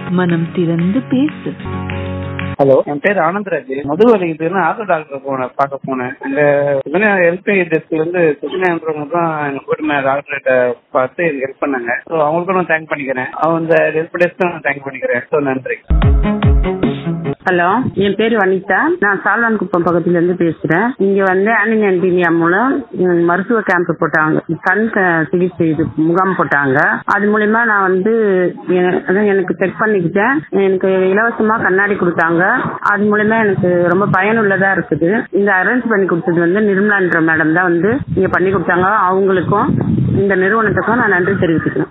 மனம் திறந்து பேசு ஹலோ என் பேர் ஆனந்தராஜ் முதுவலிக்கு ஆட்டோ டாக்டர் போனேன் பார்க்க போனேன் இந்த சுகன்யா ஹெல்த் டெஸ்க்ல இருந்து சுகன்யான்றவங்க தான் எங்க கூட்டு டாக்டர்கிட்ட பார்த்து எனக்கு ஹெல்ப் பண்ணாங்க ஸோ அவங்களுக்கும் நான் தேங்க் பண்ணிக்கிறேன் அவங்க இந்த ஹெல்ப் டெஸ்க்கும் நான் தேங்க் பண்ணிக்கிறேன் ஸோ நன்றி ஹலோ என் பேர் வனிதா நான் சால்வான்குப்பம் பக்கத்துல இருந்து பேசுறேன் இங்க வந்து ஆனிங் ஆன்டீனியா மூலம் ம், மருத்துவ கேம்ப் போட்டாங்க கண் க- சிகிச்சை இது முகாம் போட்டாங்க அது மூலியமா நான் வந்து எ- அதான் எனக்கு செக் பண்ணிக்கிட்டேன் எனக்கு இலவசமா கண்ணாடி கொடுத்தாங்க அது மூலியமா எனக்கு ரொம்ப பயனுள்ளதா இருக்குது இந்த அரேஞ்ச் பண்ணி கொடுத்தது வந்து நிர்மலான்ற மேடம் தான் வந்து இங்க பண்ணி கொடுத்தாங்க அவங்களுக்கும் இந்த நிறுவனத்துக்கும் நான் நன்றி தெரிவிச்சுக்கிறேன்